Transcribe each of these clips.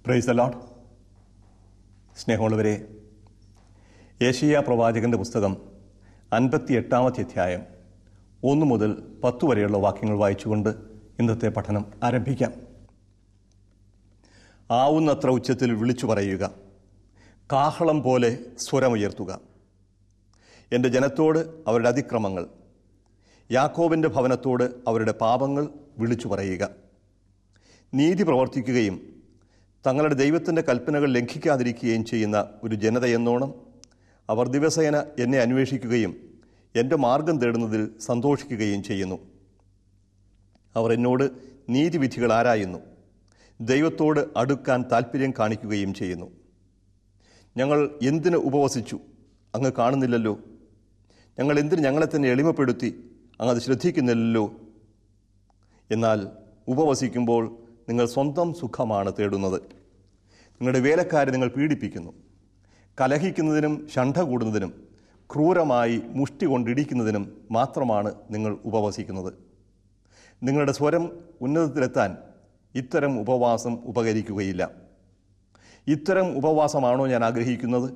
price allot സ്നേഹമുള്ളവരെ Asia പ്രവാചകന്റെ പുസ്തകം അൻപത്തി എട്ടാമത്തെ അധ്യായം ഒന്ന് മുതൽ പത്ത് വരെയുള്ള വാക്യങ്ങൾ വായിച്ചുകൊണ്ട് ഇന്നത്തെ പഠനം ആരംഭിക്കാം ആവുന്നത്ര ഉച്ചത്തിൽ വിളിച്ചു പറയുക കാഹളം പോലെ സ്വരമുയർത്തുക എൻ്റെ ജനത്തോട് അവരുടെ അതിക്രമങ്ങൾ യാക്കോബിൻ്റെ ഭവനത്തോട് അവരുടെ പാപങ്ങൾ വിളിച്ചു പറയുക നീതി പ്രവർത്തിക്കുകയും തങ്ങളുടെ ദൈവത്തിൻ്റെ കൽപ്പനകൾ ലംഘിക്കാതിരിക്കുകയും ചെയ്യുന്ന ഒരു ജനതയെന്നോണം അവർ ദിവസേന എന്നെ അന്വേഷിക്കുകയും എൻ്റെ മാർഗം തേടുന്നതിൽ സന്തോഷിക്കുകയും ചെയ്യുന്നു അവർ എന്നോട് നീതിവിധികൾ ആരായുന്നു ദൈവത്തോട് അടുക്കാൻ താല്പര്യം കാണിക്കുകയും ചെയ്യുന്നു ഞങ്ങൾ എന്തിന് ഉപവസിച്ചു അങ്ങ് കാണുന്നില്ലല്ലോ ഞങ്ങൾ എന്തിന് ഞങ്ങളെ തന്നെ എളിമപ്പെടുത്തി അങ്ങ് അത് ശ്രദ്ധിക്കുന്നില്ലല്ലോ എന്നാൽ ഉപവസിക്കുമ്പോൾ നിങ്ങൾ സ്വന്തം സുഖമാണ് തേടുന്നത് നിങ്ങളുടെ വേലക്കാരെ നിങ്ങൾ പീഡിപ്പിക്കുന്നു കലഹിക്കുന്നതിനും ഷണ്ഠ കൂടുന്നതിനും ക്രൂരമായി മുഷ്ടി കൊണ്ടിടിക്കുന്നതിനും മാത്രമാണ് നിങ്ങൾ ഉപവസിക്കുന്നത് നിങ്ങളുടെ സ്വരം ഉന്നതത്തിലെത്താൻ ഇത്തരം ഉപവാസം ഉപകരിക്കുകയില്ല ഇത്തരം ഉപവാസമാണോ ഞാൻ ആഗ്രഹിക്കുന്നത്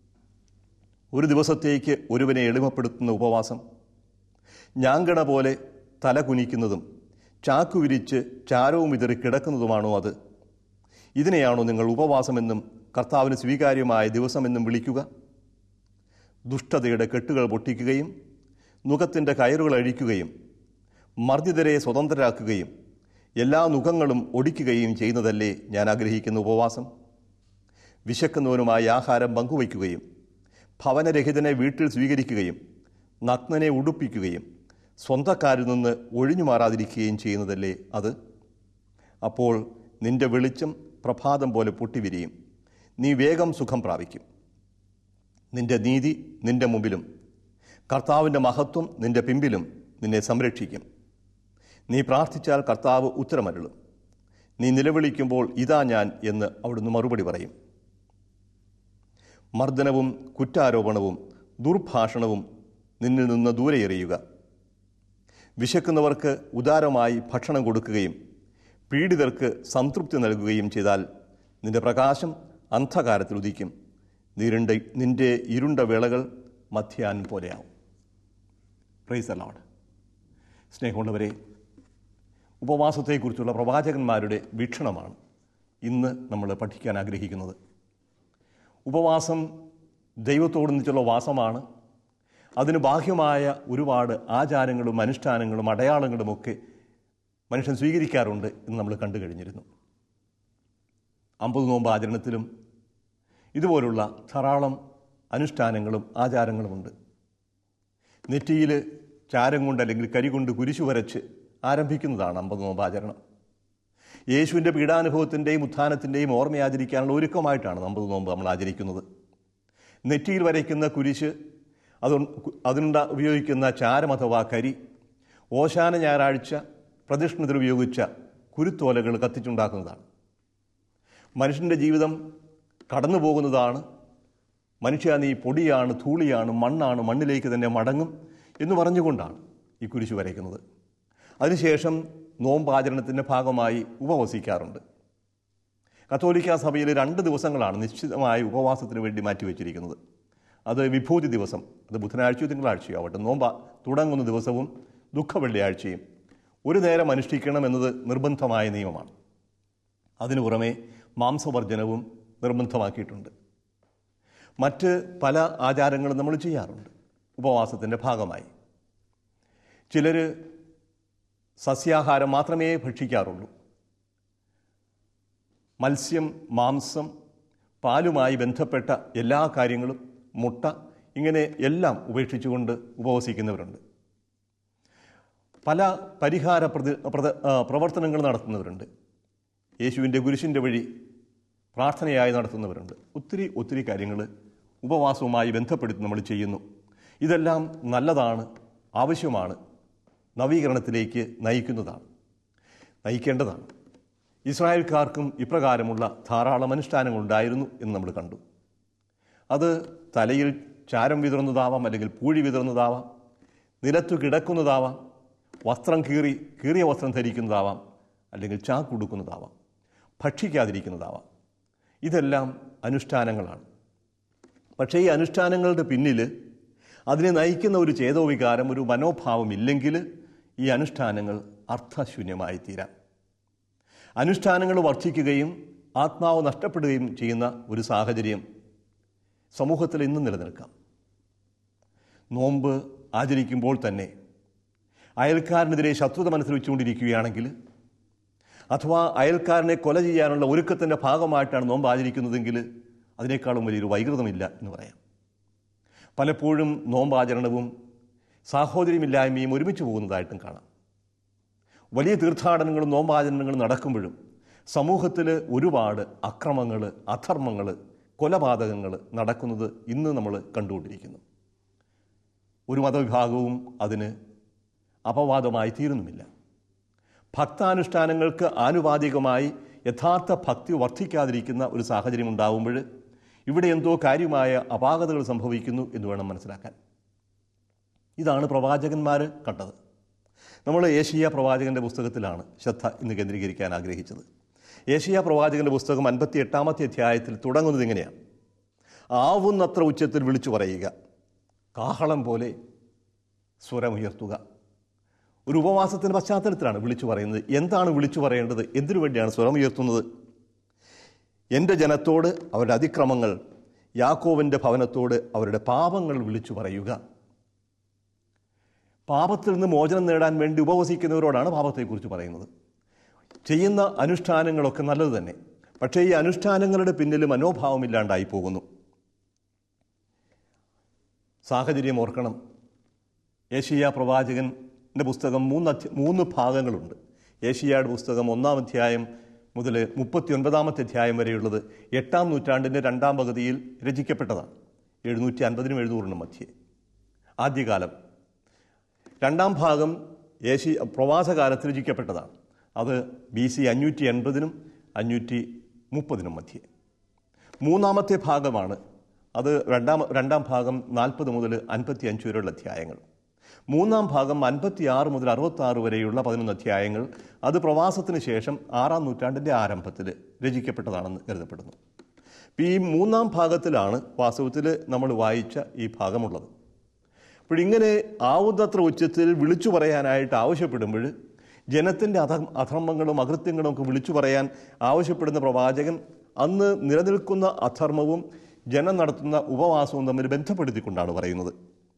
ഒരു ദിവസത്തേക്ക് ഒരുവനെ എളിമപ്പെടുത്തുന്ന ഉപവാസം ഞാങ്കണ പോലെ തല കുനിക്കുന്നതും ചാക്കു വിരിച്ച് ചാരവും വിതറി കിടക്കുന്നതുമാണോ അത് ഇതിനെയാണോ നിങ്ങൾ ഉപവാസമെന്നും കർത്താവിന് സ്വീകാര്യമായ ദിവസമെന്നും വിളിക്കുക ദുഷ്ടതയുടെ കെട്ടുകൾ പൊട്ടിക്കുകയും നുഖത്തിൻ്റെ കയറുകൾ അഴിക്കുകയും മർദ്ദിതരെ സ്വതന്ത്രരാക്കുകയും എല്ലാ നുഖങ്ങളും ഒടിക്കുകയും ചെയ്യുന്നതല്ലേ ഞാൻ ആഗ്രഹിക്കുന്ന ഉപവാസം വിശക്കുന്നവനുമായി ആഹാരം പങ്കുവയ്ക്കുകയും ഭവനരഹിതനെ വീട്ടിൽ സ്വീകരിക്കുകയും നഗ്നനെ ഉടുപ്പിക്കുകയും സ്വന്തക്കാരിൽ നിന്ന് ഒഴിഞ്ഞു മാറാതിരിക്കുകയും ചെയ്യുന്നതല്ലേ അത് അപ്പോൾ നിന്റെ വെളിച്ചം പ്രഭാതം പോലെ പൊട്ടിവിരിയും നീ വേഗം സുഖം പ്രാപിക്കും നിന്റെ നീതി നിന്റെ മുമ്പിലും കർത്താവിൻ്റെ മഹത്വം നിന്റെ പിമ്പിലും നിന്നെ സംരക്ഷിക്കും നീ പ്രാർത്ഥിച്ചാൽ കർത്താവ് ഉത്തരമരുളും നീ നിലവിളിക്കുമ്പോൾ ഇതാ ഞാൻ എന്ന് അവിടുന്ന് മറുപടി പറയും മർദ്ദനവും കുറ്റാരോപണവും ദുർഭാഷണവും നിന്നിൽ നിന്ന് ദൂരെ എറിയുക വിശക്കുന്നവർക്ക് ഉദാരമായി ഭക്ഷണം കൊടുക്കുകയും പീഡിതർക്ക് സംതൃപ്തി നൽകുകയും ചെയ്താൽ നിന്റെ പ്രകാശം അന്ധകാരത്തിൽ ഉദിക്കും നിരുണ്ട നിന്റെ ഇരുണ്ട വേളകൾ മധ്യാൻ പോലെയാവും പ്രൈസ് അലോഡ് സ്നേഹമുള്ളവരെ ഉപവാസത്തെക്കുറിച്ചുള്ള പ്രവാചകന്മാരുടെ വീക്ഷണമാണ് ഇന്ന് നമ്മൾ പഠിക്കാൻ ആഗ്രഹിക്കുന്നത് ഉപവാസം ദൈവത്തോടൊന്നിച്ചുള്ള വാസമാണ് അതിന് ബാഹ്യമായ ഒരുപാട് ആചാരങ്ങളും അനുഷ്ഠാനങ്ങളും അടയാളങ്ങളുമൊക്കെ മനുഷ്യൻ സ്വീകരിക്കാറുണ്ട് എന്ന് നമ്മൾ കണ്ടു കഴിഞ്ഞിരുന്നു അമ്പത് നോമ്പ് ആചരണത്തിലും ഇതുപോലുള്ള ധാരാളം അനുഷ്ഠാനങ്ങളും ആചാരങ്ങളുമുണ്ട് നെറ്റിയിൽ ചാരം കൊണ്ട് അല്ലെങ്കിൽ കരി കൊണ്ട് കുരിശു വരച്ച് ആരംഭിക്കുന്നതാണ് അമ്പത് നോമ്പ് ആചരണം യേശുവിൻ്റെ പീഡാനുഭവത്തിൻ്റെയും ഉത്ഥാനത്തിൻ്റെയും ഓർമ്മയാചരിക്കാനുള്ള ഒരുക്കമായിട്ടാണ് അമ്പത് നോമ്പ് നമ്മൾ ആചരിക്കുന്നത് നെറ്റിയിൽ വരയ്ക്കുന്ന കുരിശ് അത് അതിനുണ്ട ഉപയോഗിക്കുന്ന ചാരം അഥവാ കരി ഓശാന ഞായറാഴ്ച പ്രദക്ഷിണത്തിൽ ഉപയോഗിച്ച കുരുത്തോലകൾ കത്തിച്ചുണ്ടാക്കുന്നതാണ് മനുഷ്യൻ്റെ ജീവിതം കടന്നു പോകുന്നതാണ് മനുഷ്യ നീ പൊടിയാണ് ധൂളിയാണ് മണ്ണാണ് മണ്ണിലേക്ക് തന്നെ മടങ്ങും എന്ന് പറഞ്ഞുകൊണ്ടാണ് ഈ കുരിശ് വരയ്ക്കുന്നത് അതിനുശേഷം നോമ്പാചരണത്തിൻ്റെ ഭാഗമായി ഉപവസിക്കാറുണ്ട് കത്തോലിക്ക സഭയിൽ രണ്ട് ദിവസങ്ങളാണ് നിശ്ചിതമായ ഉപവാസത്തിന് വേണ്ടി മാറ്റിവെച്ചിരിക്കുന്നത് അത് വിഭൂതി ദിവസം അത് ബുധനാഴ്ചയോ തിങ്കളാഴ്ചയോ ആവട്ടെ നോമ്പ തുടങ്ങുന്ന ദിവസവും ദുഃഖ വെള്ളിയാഴ്ചയും ഒരു നേരം അനുഷ്ഠിക്കണം എന്നത് നിർബന്ധമായ നിയമമാണ് അതിനു പുറമെ മാംസവർജനവും നിർബന്ധമാക്കിയിട്ടുണ്ട് മറ്റ് പല ആചാരങ്ങളും നമ്മൾ ചെയ്യാറുണ്ട് ഉപവാസത്തിൻ്റെ ഭാഗമായി ചിലർ സസ്യാഹാരം മാത്രമേ ഭക്ഷിക്കാറുള്ളൂ മത്സ്യം മാംസം പാലുമായി ബന്ധപ്പെട്ട എല്ലാ കാര്യങ്ങളും മുട്ട ഇങ്ങനെ എല്ലാം ഉപേക്ഷിച്ചുകൊണ്ട് ഉപവസിക്കുന്നവരുണ്ട് പല പരിഹാര പ്രതി പ്രത പ്രവർത്തനങ്ങൾ നടത്തുന്നവരുണ്ട് യേശുവിൻ്റെ കുരിശിൻ്റെ വഴി പ്രാർത്ഥനയായി നടത്തുന്നവരുണ്ട് ഒത്തിരി ഒത്തിരി കാര്യങ്ങൾ ഉപവാസവുമായി ബന്ധപ്പെടുത്തി നമ്മൾ ചെയ്യുന്നു ഇതെല്ലാം നല്ലതാണ് ആവശ്യമാണ് നവീകരണത്തിലേക്ക് നയിക്കുന്നതാണ് നയിക്കേണ്ടതാണ് ഇസ്രായേൽക്കാർക്കും ഇപ്രകാരമുള്ള ധാരാളം അനുഷ്ഠാനങ്ങളുണ്ടായിരുന്നു എന്ന് നമ്മൾ കണ്ടു അത് തലയിൽ ചാരം വിതറുന്നതാവാം അല്ലെങ്കിൽ പൂഴി വിതറുന്നതാവാം നിലത്തു കിടക്കുന്നതാവാം വസ്ത്രം കീറി കീറിയ വസ്ത്രം ധരിക്കുന്നതാവാം അല്ലെങ്കിൽ ചാക്കുടുക്കുന്നതാവാം ഭക്ഷിക്കാതിരിക്കുന്നതാവാം ഇതെല്ലാം അനുഷ്ഠാനങ്ങളാണ് പക്ഷേ ഈ അനുഷ്ഠാനങ്ങളുടെ പിന്നിൽ അതിനെ നയിക്കുന്ന ഒരു ചേതോവികാരം ഒരു മനോഭാവം ഇല്ലെങ്കിൽ ഈ അനുഷ്ഠാനങ്ങൾ അർത്ഥശൂന്യമായി തീരാം അനുഷ്ഠാനങ്ങൾ വർദ്ധിക്കുകയും ആത്മാവ് നഷ്ടപ്പെടുകയും ചെയ്യുന്ന ഒരു സാഹചര്യം സമൂഹത്തിൽ ഇന്നും നിലനിൽക്കാം നോമ്പ് ആചരിക്കുമ്പോൾ തന്നെ അയൽക്കാരനെതിരെ ശത്രുത മനസ്സിൽ വെച്ചുകൊണ്ടിരിക്കുകയാണെങ്കിൽ അഥവാ അയൽക്കാരനെ കൊല ചെയ്യാനുള്ള ഒരുക്കത്തിൻ്റെ ഭാഗമായിട്ടാണ് നോമ്പ് ആചരിക്കുന്നതെങ്കിൽ അതിനേക്കാളും വലിയൊരു വൈകൃതമില്ല എന്ന് പറയാം പലപ്പോഴും നോമ്പാചരണവും സാഹോദര്യമില്ലായ്മയും ഒരുമിച്ച് പോകുന്നതായിട്ടും കാണാം വലിയ തീർത്ഥാടനങ്ങളും നോമ്പാചരണങ്ങളും നടക്കുമ്പോഴും സമൂഹത്തിൽ ഒരുപാട് അക്രമങ്ങൾ അധർമ്മങ്ങൾ കൊലപാതകങ്ങൾ നടക്കുന്നത് ഇന്ന് നമ്മൾ കണ്ടുകൊണ്ടിരിക്കുന്നു ഒരു മതവിഭാഗവും അതിന് അപവാദമായി തീരുന്നുമില്ല ഭക്താനുഷ്ഠാനങ്ങൾക്ക് ആനുപാതികമായി യഥാർത്ഥ ഭക്തി വർദ്ധിക്കാതിരിക്കുന്ന ഒരു സാഹചര്യം ഉണ്ടാവുമ്പോൾ ഇവിടെ എന്തോ കാര്യമായ അപാകതകൾ സംഭവിക്കുന്നു എന്ന് വേണം മനസ്സിലാക്കാൻ ഇതാണ് പ്രവാചകന്മാർ കണ്ടത് നമ്മൾ ഏഷ്യ പ്രവാചകന്റെ പുസ്തകത്തിലാണ് ശ്രദ്ധ ഇന്ന് കേന്ദ്രീകരിക്കാൻ ആഗ്രഹിച്ചത് ഏഷ്യ പ്രവാചകന്റെ പുസ്തകം അൻപത്തി എട്ടാമത്തെ അധ്യായത്തിൽ തുടങ്ങുന്നത് ഇങ്ങനെയാണ് ആവുന്നത്ര ഉച്ചത്തിൽ വിളിച്ചു പറയുക കാഹളം പോലെ സ്വരമുയർത്തുക ഒരു ഉപവാസത്തിൻ്റെ പശ്ചാത്തലത്തിലാണ് വിളിച്ചു പറയുന്നത് എന്താണ് വിളിച്ചു പറയേണ്ടത് എന്തിനു വേണ്ടിയാണ് സ്വരമുയർത്തുന്നത് എൻ്റെ ജനത്തോട് അവരുടെ അതിക്രമങ്ങൾ യാക്കോവിൻ്റെ ഭവനത്തോട് അവരുടെ പാപങ്ങൾ വിളിച്ചു പറയുക പാപത്തിൽ നിന്ന് മോചനം നേടാൻ വേണ്ടി ഉപവസിക്കുന്നവരോടാണ് പാപത്തെക്കുറിച്ച് പറയുന്നത് ചെയ്യുന്ന അനുഷ്ഠാനങ്ങളൊക്കെ നല്ലത് തന്നെ പക്ഷേ ഈ അനുഷ്ഠാനങ്ങളുടെ പിന്നിൽ മനോഭാവമില്ലാണ്ടായി പോകുന്നു സാഹചര്യം ഓർക്കണം ഏഷ്യ പ്രവാചകൻ്റെ പുസ്തകം മൂന്ന് അധ്യ മൂന്ന് ഭാഗങ്ങളുണ്ട് ഏഷ്യയുടെ പുസ്തകം ഒന്നാം അധ്യായം മുതൽ മുപ്പത്തിയൊൻപതാമത്തെ അധ്യായം വരെയുള്ളത് എട്ടാം നൂറ്റാണ്ടിൻ്റെ രണ്ടാം പകുതിയിൽ രചിക്കപ്പെട്ടതാണ് എഴുന്നൂറ്റി അൻപതിനും എഴുന്നൂറിനും മധ്യേ ആദ്യകാലം രണ്ടാം ഭാഗം ഏഷ്യ പ്രവാസകാലത്ത് രചിക്കപ്പെട്ടതാണ് അത് ബി സി അഞ്ഞൂറ്റി എൺപതിനും അഞ്ഞൂറ്റി മുപ്പതിനും മധ്യേ മൂന്നാമത്തെ ഭാഗമാണ് അത് രണ്ടാം രണ്ടാം ഭാഗം നാൽപ്പത് മുതൽ അൻപത്തി അഞ്ച് വരെയുള്ള അധ്യായങ്ങൾ മൂന്നാം ഭാഗം അൻപത്തി ആറ് മുതൽ അറുപത്തി ആറ് വരെയുള്ള പതിനൊന്ന് അധ്യായങ്ങൾ അത് പ്രവാസത്തിന് ശേഷം ആറാം നൂറ്റാണ്ടിൻ്റെ ആരംഭത്തിൽ രചിക്കപ്പെട്ടതാണെന്ന് കരുതപ്പെടുന്നു അപ്പോൾ ഈ മൂന്നാം ഭാഗത്തിലാണ് വാസ്തവത്തിൽ നമ്മൾ വായിച്ച ഈ ഭാഗമുള്ളത് അപ്പോഴിങ്ങനെ ആവുന്നത്ര ഉച്ചത്തിൽ വിളിച്ചു പറയാനായിട്ട് ആവശ്യപ്പെടുമ്പോൾ ജനത്തിൻ്റെ അധ അധർമ്മങ്ങളും അകൃത്യങ്ങളും ഒക്കെ വിളിച്ചു പറയാൻ ആവശ്യപ്പെടുന്ന പ്രവാചകൻ അന്ന് നിലനിൽക്കുന്ന അധർമ്മവും ജനം നടത്തുന്ന ഉപവാസവും തമ്മിൽ ബന്ധപ്പെടുത്തിക്കൊണ്ടാണ് പറയുന്നത്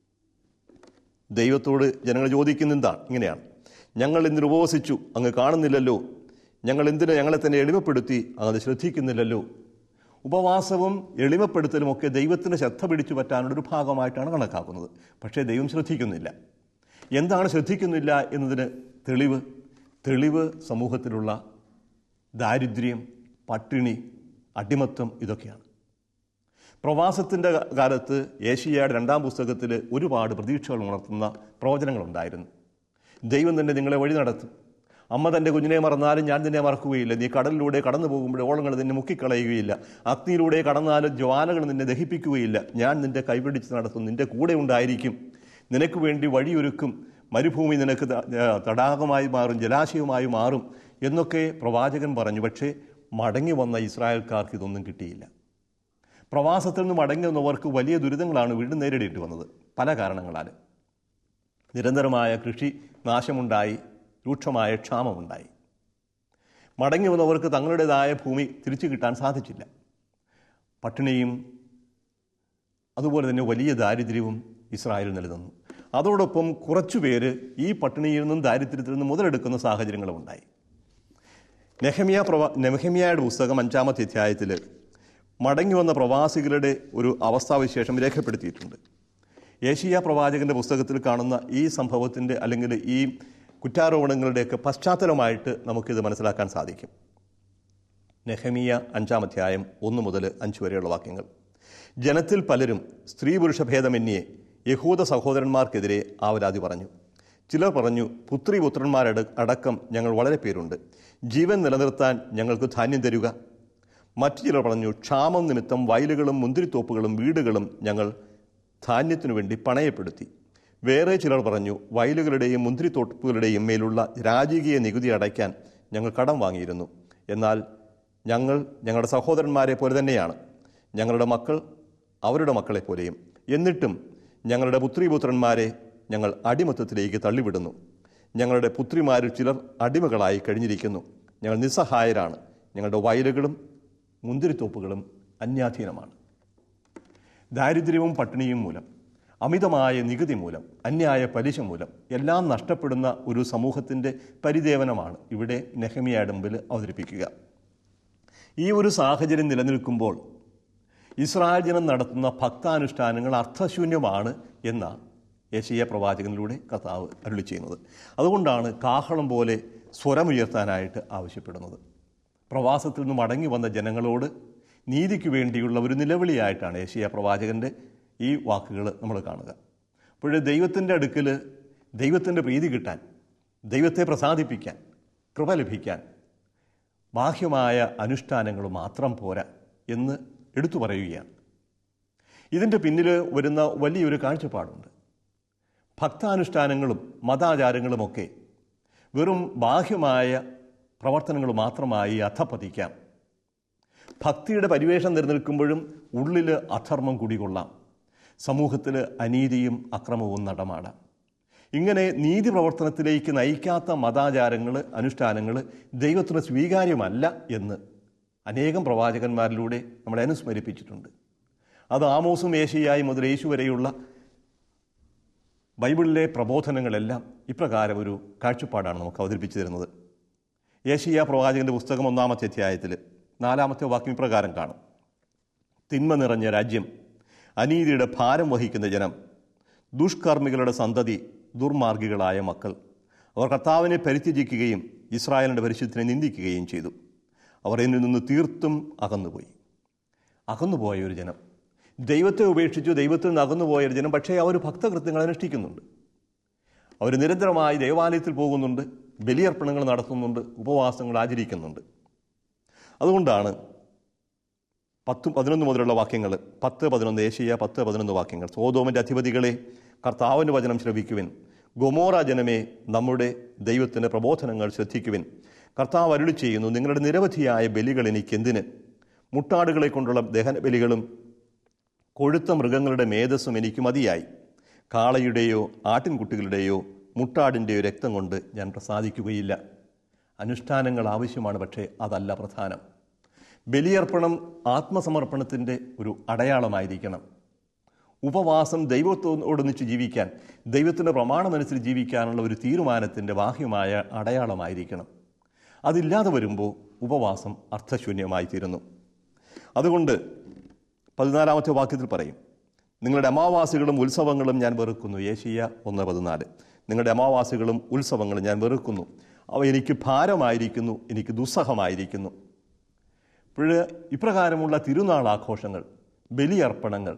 ദൈവത്തോട് ജനങ്ങൾ ചോദിക്കുന്ന എന്താണ് ഇങ്ങനെയാണ് ഞങ്ങൾ ഇന്നിന് ഉപവസിച്ചു അങ്ങ് കാണുന്നില്ലല്ലോ ഞങ്ങൾ എന്തിന് ഞങ്ങളെ തന്നെ എളിമപ്പെടുത്തി അങ്ങ് അത് ശ്രദ്ധിക്കുന്നില്ലല്ലോ ഉപവാസവും എളിമപ്പെടുത്തലും ഒക്കെ ദൈവത്തിന് ശ്രദ്ധ പിടിച്ചു പറ്റാനുള്ള ഒരു ഭാഗമായിട്ടാണ് കണക്കാക്കുന്നത് പക്ഷേ ദൈവം ശ്രദ്ധിക്കുന്നില്ല എന്താണ് ശ്രദ്ധിക്കുന്നില്ല എന്നതിന് തെളിവ് തെളിവ് സമൂഹത്തിലുള്ള ദാരിദ്ര്യം പട്ടിണി അടിമത്തം ഇതൊക്കെയാണ് പ്രവാസത്തിൻ്റെ കാലത്ത് ഏഷ്യയുടെ രണ്ടാം പുസ്തകത്തിൽ ഒരുപാട് പ്രതീക്ഷകൾ ഉണർത്തുന്ന പ്രവചനങ്ങളുണ്ടായിരുന്നു ദൈവം തന്നെ നിങ്ങളെ വഴി നടത്തും അമ്മ തൻ്റെ കുഞ്ഞിനെ മറന്നാലും ഞാൻ നിന്നെ മറക്കുകയില്ല നീ കടലിലൂടെ കടന്നു പോകുമ്പോൾ ഓളങ്ങൾ നിന്നെ മുക്കിക്കളയുകയില്ല അഗ്നിയിലൂടെ കടന്നാലും ജ്വാലകൾ നിന്നെ ദഹിപ്പിക്കുകയില്ല ഞാൻ നിന്റെ കൈപിടിച്ച് നടത്തും നിന്റെ കൂടെ ഉണ്ടായിരിക്കും നിനക്ക് വേണ്ടി വഴിയൊരുക്കും മരുഭൂമി നിനക്ക് ത- ഏർ തടാകമായി മാറും ജലാശയമായി മാറും എന്നൊക്കെ പ്രവാചകൻ പറഞ്ഞു പക്ഷേ മടങ്ങി വന്ന ഇസ്രായേൽക്കാർക്ക് ഇതൊന്നും കിട്ടിയില്ല പ്രവാസത്തിൽ നിന്ന് മടങ്ങി വന്നവർക്ക് വലിയ ദുരിതങ്ങളാണ് വീണ്ടും നേരിടേണ്ടി വന്നത് പല കാരണങ്ങളാൽ നിരന്തരമായ കൃഷി നാശമുണ്ടായി രൂക്ഷമായ ക്ഷാമമുണ്ടായി മടങ്ങി വന്നവർക്ക് തങ്ങളുടേതായ ഭൂമി തിരിച്ചു കിട്ടാൻ സാധിച്ചില്ല പട്ടിണിയും അതുപോലെ തന്നെ വലിയ ദാരിദ്ര്യവും ഇസ്രായേൽ നിലനിന്നു അതോടൊപ്പം കുറച്ചുപേര് ഈ പട്ടിണിയിൽ നിന്നും ദാരിദ്ര്യത്തിൽ നിന്നും മുതലെടുക്കുന്ന സാഹചര്യങ്ങളും ഉണ്ടായി നെഹമിയ പ്രവാ നെഹമിയയുടെ പുസ്തകം അഞ്ചാമത്തെ അധ്യായത്തിൽ മടങ്ങി വന്ന പ്രവാസികളുടെ ഒരു അവസ്ഥാവിശേഷം രേഖപ്പെടുത്തിയിട്ടുണ്ട് ഏഷ്യ പ്രവാചകന്റെ പുസ്തകത്തിൽ കാണുന്ന ഈ സംഭവത്തിൻ്റെ അല്ലെങ്കിൽ ഈ കുറ്റാരോപണങ്ങളുടെയൊക്കെ പശ്ചാത്തലമായിട്ട് നമുക്കിത് മനസ്സിലാക്കാൻ സാധിക്കും നെഹമിയ അഞ്ചാം അധ്യായം ഒന്ന് മുതൽ അഞ്ച് വരെയുള്ള വാക്യങ്ങൾ ജനത്തിൽ പലരും സ്ത്രീ പുരുഷ ഭേദമന്യേ യഹൂദ സഹോദരന്മാർക്കെതിരെ ആവരാതി പറഞ്ഞു ചിലർ പറഞ്ഞു പുത്രി പുത്രന്മാരട അടക്കം ഞങ്ങൾ വളരെ പേരുണ്ട് ജീവൻ നിലനിർത്താൻ ഞങ്ങൾക്ക് ധാന്യം തരുക മറ്റു ചിലർ പറഞ്ഞു ക്ഷാമം നിമിത്തം വയലുകളും മുന്തിരിത്തോപ്പുകളും വീടുകളും ഞങ്ങൾ ധാന്യത്തിനു വേണ്ടി പണയപ്പെടുത്തി വേറെ ചിലർ പറഞ്ഞു വയലുകളുടെയും മുന്തിരിത്തോപ്പുകളുടെയും മേലുള്ള രാജകീയ നികുതി അടയ്ക്കാൻ ഞങ്ങൾ കടം വാങ്ങിയിരുന്നു എന്നാൽ ഞങ്ങൾ ഞങ്ങളുടെ സഹോദരന്മാരെ പോലെ തന്നെയാണ് ഞങ്ങളുടെ മക്കൾ അവരുടെ മക്കളെ പോലെയും എന്നിട്ടും ഞങ്ങളുടെ പുത്രീപുത്രന്മാരെ ഞങ്ങൾ അടിമത്തത്തിലേക്ക് തള്ളിവിടുന്നു ഞങ്ങളുടെ പുത്രിമാരിൽ ചിലർ അടിമകളായി കഴിഞ്ഞിരിക്കുന്നു ഞങ്ങൾ നിസ്സഹായരാണ് ഞങ്ങളുടെ വയലുകളും മുന്തിരിത്തോപ്പുകളും അന്യാധീനമാണ് ദാരിദ്ര്യവും പട്ടിണിയും മൂലം അമിതമായ നികുതി മൂലം അന്യായ പലിശ മൂലം എല്ലാം നഷ്ടപ്പെടുന്ന ഒരു സമൂഹത്തിൻ്റെ പരിദേവനമാണ് ഇവിടെ നെഹമിയയുടെ മുമ്പിൽ അവതരിപ്പിക്കുക ഈ ഒരു സാഹചര്യം നിലനിൽക്കുമ്പോൾ ഇസ്രായേൽ ജനം നടത്തുന്ന ഭക്താനുഷ്ഠാനങ്ങൾ അർത്ഥശൂന്യമാണ് എന്ന യേശീയ പ്രവാചകനിലൂടെ കർത്താവ് അരുളി ചെയ്യുന്നത് അതുകൊണ്ടാണ് കാഹളം പോലെ സ്വരമുയർത്താനായിട്ട് ആവശ്യപ്പെടുന്നത് പ്രവാസത്തിൽ നിന്ന് മടങ്ങി വന്ന ജനങ്ങളോട് നീതിക്ക് വേണ്ടിയുള്ള ഒരു നിലവിളിയായിട്ടാണ് യേശീയ പ്രവാചകൻ്റെ ഈ വാക്കുകൾ നമ്മൾ കാണുക അപ്പോൾ ദൈവത്തിൻ്റെ അടുക്കൽ ദൈവത്തിൻ്റെ പ്രീതി കിട്ടാൻ ദൈവത്തെ പ്രസാദിപ്പിക്കാൻ കൃപ ലഭിക്കാൻ ബാഹ്യമായ അനുഷ്ഠാനങ്ങൾ മാത്രം പോരാ എന്ന് എടുത്തു പറയുകയാണ് ഇതിൻ്റെ പിന്നിൽ വരുന്ന വലിയൊരു കാഴ്ചപ്പാടുണ്ട് ഭക്താനുഷ്ഠാനങ്ങളും മതാചാരങ്ങളുമൊക്കെ വെറും ബാഹ്യമായ പ്രവർത്തനങ്ങൾ മാത്രമായി അധപ്പതിക്കാം ഭക്തിയുടെ പരിവേഷം നിലനിൽക്കുമ്പോഴും ഉള്ളിൽ അധർമ്മം കുടികൊള്ളാം സമൂഹത്തിൽ അനീതിയും അക്രമവും നടമാടാം ഇങ്ങനെ നീതി പ്രവർത്തനത്തിലേക്ക് നയിക്കാത്ത മതാചാരങ്ങൾ അനുഷ്ഠാനങ്ങൾ ദൈവത്തിന് സ്വീകാര്യമല്ല എന്ന് അനേകം പ്രവാചകന്മാരിലൂടെ നമ്മളെ അനുസ്മരിപ്പിച്ചിട്ടുണ്ട് അത് ആമോസും ഏഷ്യയായി മുതൽ യേശു വരെയുള്ള ബൈബിളിലെ പ്രബോധനങ്ങളെല്ലാം ഇപ്രകാരം ഒരു കാഴ്ചപ്പാടാണ് നമുക്ക് അവതരിപ്പിച്ചു തരുന്നത് ഏഷ്യ പ്രവാചകന്റെ പുസ്തകം ഒന്നാമത്തെ അധ്യായത്തിൽ നാലാമത്തെ വാക്യം ഇപ്രകാരം കാണും തിന്മ നിറഞ്ഞ രാജ്യം അനീതിയുടെ ഭാരം വഹിക്കുന്ന ജനം ദുഷ്കർമ്മികളുടെ സന്തതി ദുർമാർഗികളായ മക്കൾ അവർ കർത്താവിനെ പരിത്യജിക്കുകയും ഇസ്രായേലിൻ്റെ പരിശുദ്ധനെ നിന്ദിക്കുകയും ചെയ്തു അവർ എന്നിൽ നിന്ന് തീർത്തും അകന്നുപോയി അകന്നുപോയ ഒരു ജനം ദൈവത്തെ ഉപേക്ഷിച്ചു ദൈവത്തിൽ നിന്ന് അകന്നുപോയ ഒരു ജനം പക്ഷേ അവർ ഭക്തകൃത്യങ്ങൾ അനുഷ്ഠിക്കുന്നുണ്ട് അവർ നിരന്തരമായി ദേവാലയത്തിൽ പോകുന്നുണ്ട് ബലിയർപ്പണങ്ങൾ നടത്തുന്നുണ്ട് ഉപവാസങ്ങൾ ആചരിക്കുന്നുണ്ട് അതുകൊണ്ടാണ് പത്ത് പതിനൊന്ന് മുതലുള്ള വാക്യങ്ങൾ പത്ത് പതിനൊന്ന് ഏഷ്യ പത്ത് പതിനൊന്ന് വാക്യങ്ങൾ സോതോമിൻ്റെ അധിപതികളെ കർത്താവിൻ്റെ വചനം ശ്രവിക്കുവിൻ ഗൊമോറ ജനമേ നമ്മുടെ ദൈവത്തിൻ്റെ പ്രബോധനങ്ങൾ ശ്രദ്ധിക്കുവിൻ കർത്താവ് അരുളി ചെയ്യുന്നു നിങ്ങളുടെ നിരവധിയായ ബലികൾ എനിക്കെന്തിന് മുട്ടാടുകളെ കൊണ്ടുള്ള ദഹന ബലികളും കൊഴുത്ത മൃഗങ്ങളുടെ മേധസ്സും എനിക്ക് മതിയായി കാളയുടെയോ ആട്ടിൻകുട്ടികളുടെയോ മുട്ടാടിൻ്റെയോ രക്തം കൊണ്ട് ഞാൻ പ്രസാദിക്കുകയില്ല അനുഷ്ഠാനങ്ങൾ ആവശ്യമാണ് പക്ഷേ അതല്ല പ്രധാനം ബലിയർപ്പണം ആത്മസമർപ്പണത്തിൻ്റെ ഒരു അടയാളമായിരിക്കണം ഉപവാസം ദൈവത്തോടൊന്നിച്ച് ജീവിക്കാൻ ദൈവത്തിൻ്റെ പ്രമാണമനുസരിച്ച് ജീവിക്കാനുള്ള ഒരു തീരുമാനത്തിൻ്റെ ബാഹ്യമായ അടയാളമായിരിക്കണം അതില്ലാതെ വരുമ്പോൾ ഉപവാസം അർത്ഥശൂന്യമായി തീരുന്നു അതുകൊണ്ട് പതിനാലാമത്തെ വാക്യത്തിൽ പറയും നിങ്ങളുടെ അമാവാസികളും ഉത്സവങ്ങളും ഞാൻ വെറുക്കുന്നു ഏഷ്യ ഒന്ന് പതിനാല് നിങ്ങളുടെ അമാവാസികളും ഉത്സവങ്ങളും ഞാൻ വെറുക്കുന്നു അവ എനിക്ക് ഭാരമായിരിക്കുന്നു എനിക്ക് ദുസ്സഹമായിരിക്കുന്നു ഇപ്പോൾ ഇപ്രകാരമുള്ള തിരുനാൾ ആഘോഷങ്ങൾ ബലിയർപ്പണങ്ങൾ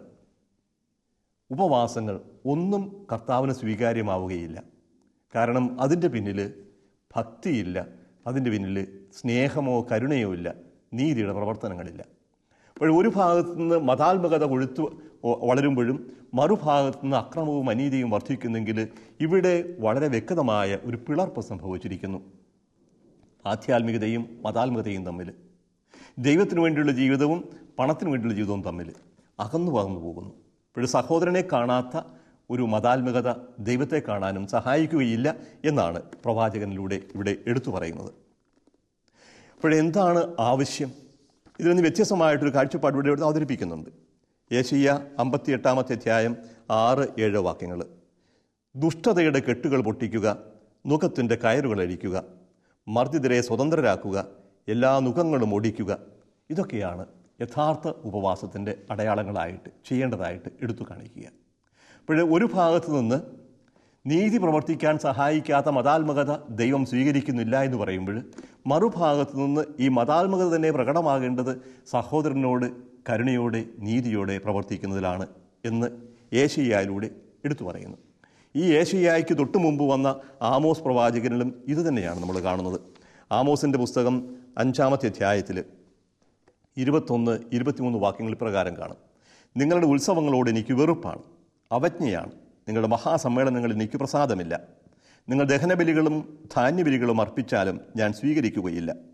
ഉപവാസങ്ങൾ ഒന്നും കർത്താവിന് സ്വീകാര്യമാവുകയില്ല കാരണം അതിൻ്റെ പിന്നിൽ ഭക്തിയില്ല അതിൻ്റെ പിന്നിൽ സ്നേഹമോ കരുണയോ ഇല്ല നീതിയുടെ പ്രവർത്തനങ്ങളില്ല അപ്പോൾ ഒരു ഭാഗത്തു നിന്ന് മതാത്മകത കൊഴുത്തു വളരുമ്പോഴും മറുഭാഗത്തു നിന്ന് അക്രമവും അനീതിയും വർദ്ധിക്കുന്നെങ്കിൽ ഇവിടെ വളരെ വ്യക്തമായ ഒരു പിളർപ്പ് സംഭവിച്ചിരിക്കുന്നു ആധ്യാത്മികതയും മതാത്മികതയും തമ്മിൽ ദൈവത്തിന് വേണ്ടിയുള്ള ജീവിതവും പണത്തിന് വേണ്ടിയുള്ള ജീവിതവും തമ്മിൽ അകന്നു പകന്നു പോകുന്നു ഇപ്പോൾ സഹോദരനെ കാണാത്ത ഒരു മതാത്മകത ദൈവത്തെ കാണാനും സഹായിക്കുകയില്ല എന്നാണ് പ്രവാചകനിലൂടെ ഇവിടെ എടുത്തു പറയുന്നത് അപ്പോഴെന്താണ് ആവശ്യം ഇതിൽ നിന്ന് വ്യത്യസ്തമായിട്ടൊരു കാഴ്ചപ്പാട് ഇവിടെ ഇവിടെ അവതരിപ്പിക്കുന്നുണ്ട് യേശയ്യ അമ്പത്തി എട്ടാമത്തെ അധ്യായം ആറ് ഏഴ് വാക്യങ്ങൾ ദുഷ്ടതയുടെ കെട്ടുകൾ പൊട്ടിക്കുക നുഖത്തിൻ്റെ കയറുകൾ അഴിക്കുക മർദ്ദിതരെ സ്വതന്ത്രരാക്കുക എല്ലാ നുഖങ്ങളും ഒടിക്കുക ഇതൊക്കെയാണ് യഥാർത്ഥ ഉപവാസത്തിൻ്റെ അടയാളങ്ങളായിട്ട് ചെയ്യേണ്ടതായിട്ട് എടുത്തു കാണിക്കുക അപ്പോൾ ഒരു ഭാഗത്ത് നിന്ന് നീതി പ്രവർത്തിക്കാൻ സഹായിക്കാത്ത മതാത്മകത ദൈവം സ്വീകരിക്കുന്നില്ല എന്ന് പറയുമ്പോൾ മറുഭാഗത്ത് നിന്ന് ഈ മതാത്മകത തന്നെ പ്രകടമാകേണ്ടത് സഹോദരനോട് കരുണയോടെ നീതിയോടെ പ്രവർത്തിക്കുന്നതിലാണ് എന്ന് ഏഷ്യയിലൂടെ എടുത്തു പറയുന്നു ഈ ഏഷ്യയ്ക്ക് തൊട്ടു മുമ്പ് വന്ന ആമോസ് പ്രവാചകനിലും ഇത് തന്നെയാണ് നമ്മൾ കാണുന്നത് ആമോസിൻ്റെ പുസ്തകം അഞ്ചാമത്തെ അധ്യായത്തിൽ ഇരുപത്തൊന്ന് ഇരുപത്തിമൂന്ന് വാക്യങ്ങൾ പ്രകാരം കാണും നിങ്ങളുടെ ഉത്സവങ്ങളോട് എനിക്ക് വെറുപ്പാണ് അവജ്ഞയാണ് നിങ്ങളുടെ മഹാസമ്മേളനങ്ങളിൽ എനിക്ക് പ്രസാദമില്ല നിങ്ങൾ ദഹനബലികളും ധാന്യബലികളും അർപ്പിച്ചാലും ഞാൻ സ്വീകരിക്കുകയില്ല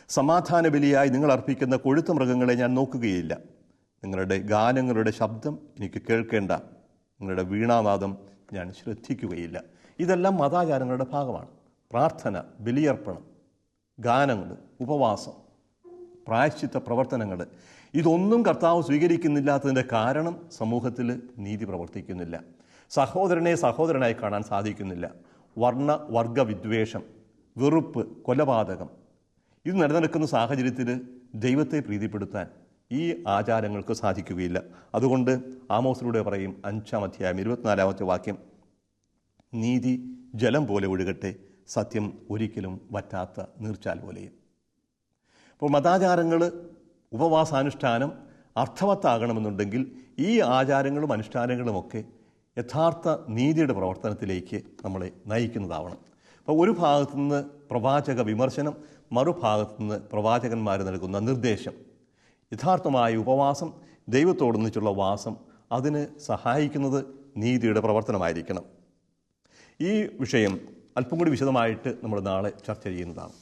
സമാധാന ബലിയായി നിങ്ങൾ അർപ്പിക്കുന്ന കൊഴുത്ത മൃഗങ്ങളെ ഞാൻ നോക്കുകയില്ല നിങ്ങളുടെ ഗാനങ്ങളുടെ ശബ്ദം എനിക്ക് കേൾക്കേണ്ട നിങ്ങളുടെ വീണാനാദം ഞാൻ ശ്രദ്ധിക്കുകയില്ല ഇതെല്ലാം മതാചാരങ്ങളുടെ ഭാഗമാണ് പ്രാർത്ഥന ബലിയർപ്പണം ഗാനങ്ങൾ ഉപവാസം പ്രായശ്ചിത്ത പ്രവർത്തനങ്ങൾ ഇതൊന്നും കർത്താവ് സ്വീകരിക്കുന്നില്ലാത്തതിൻ്റെ കാരണം സമൂഹത്തിൽ നീതി പ്രവർത്തിക്കുന്നില്ല സഹോദരനെ സഹോദരനായി കാണാൻ സാധിക്കുന്നില്ല വർണ്ണ വർഗ വിദ്വേഷം വെറുപ്പ് കൊലപാതകം ഇത് നിലനിൽക്കുന്ന സാഹചര്യത്തിൽ ദൈവത്തെ പ്രീതിപ്പെടുത്താൻ ഈ ആചാരങ്ങൾക്ക് സാധിക്കുകയില്ല അതുകൊണ്ട് ആമോസിലൂടെ പറയും അഞ്ചാം അധ്യായം ഇരുപത്തിനാലാമത്തെ വാക്യം നീതി ജലം പോലെ ഒഴുകട്ടെ സത്യം ഒരിക്കലും വറ്റാത്ത നീർച്ചാൽ പോലെയും അപ്പോൾ മതാചാരങ്ങൾ ഉപവാസാനുഷ്ഠാനം അർത്ഥവത്താകണമെന്നുണ്ടെങ്കിൽ ഈ ആചാരങ്ങളും അനുഷ്ഠാനങ്ങളുമൊക്കെ യഥാർത്ഥ നീതിയുടെ പ്രവർത്തനത്തിലേക്ക് നമ്മളെ നയിക്കുന്നതാവണം അപ്പോൾ ഒരു ഭാഗത്തു നിന്ന് പ്രവാചക വിമർശനം മറുഭാഗത്തു നിന്ന് പ്രവാചകന്മാർ നൽകുന്ന നിർദ്ദേശം യഥാർത്ഥമായ ഉപവാസം ദൈവത്തോടൊന്നിച്ചുള്ള വാസം അതിന് സഹായിക്കുന്നത് നീതിയുടെ പ്രവർത്തനമായിരിക്കണം ഈ വിഷയം അല്പം കൂടി വിശദമായിട്ട് നമ്മൾ നാളെ ചർച്ച ചെയ്യുന്നതാണ്